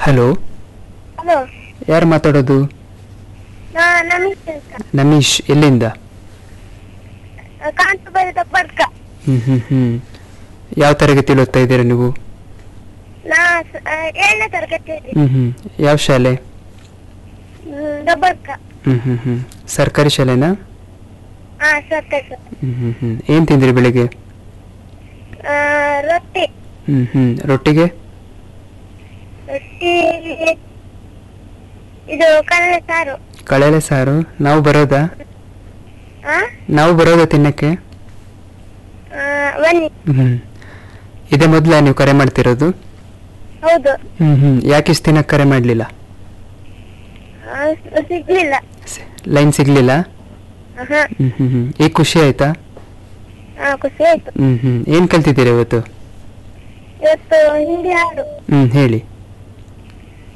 hello hello ಯಾರು ಮಾತಾಡೋದು ನಾ ನಮಸ್ತೆ ಅಂತ ನಮೀಶ್ ಎಲ್ಲಿಂದ ಕಾಂತು ಬರೆದ ಪಡ್ಕ ಹ್ಮ್ ಹ್ಮ್ ಹ್ಮ್ ಯಾವ ತರಗತಿ ಓದ್ತಾ ಇದ್ದೀರಾ ನೀವು ನಾ ಸ- ಆ, ಏಳನೇ ತರಗತಿ ಹ್ಮ್ ಹ್ಮ್ ಯಾವ ಶಾಲೆ ದಬ್ಬರ್ಕ ಹ್ಮ್ ಹ್ಮ್ ಹ್ಮ್ ಸರ್ಕಾರಿ ಶಾಲೆನಾ ಹಾ ಸತ್ಯ ಸರ್ ಹ್ಮ್ ಹ್ಮ್ ಹ್ಮ್ ಏನ್ ತಿಂದ್ರಿ ಬೆಳಿಗ್ಗೆ ಆ, ರೊಟ್ಟಿ ಹ್ಮ್ ಹ್ಮ್ ರೊಟ್ಟಿಗೆ ರೊಟ್ಟಿ ಇದು ಕಡಲೆ ಸಾರು ಕಳೆಲೆ ಸಾರು ನಾವು ಬರೋದಾ ಆ ನಾವು ಬರೋದಾ ತಿನ್ನಕ್ಕೆ ಆ, ಬನ್ನಿ ಹ್ಮ್ ಇದೇ ಮೊದಲ ನೀವು ಕರೆ ಮಾಡ್ತಿರೋದು ಹೌದು ಹ್ಮ್ ಹ್ಮ್ ಯಾಕೆ ಇಷ್ಟು ದಿನ ಕರೆ ಮಾಡಲಿಲ್ಲ ಆ, ಸಿಗ್ಲಿಲ್ಲ ಲೈನ್ ಸಿಗ್ಲಿಲ್ಲ ಹಾ ಹ್ಮ್ ಹ್ಮ್ ಹ್ಮ್ ಈಗ ಖುಷಿ ಆಯ್ತಾ ಹಾ ಖುಷಿ ಆಯ್ತು ಹ್ಮ್ ಹ್ಮ್ ಏನ್ ಕಲ್ತಿದ್ದೀರಾ ಇವತ್ತು ಇವತ್ತು ಹಿಂದಿ ಹಾಡು ಹ್ಮ್ ಹೇಳಿ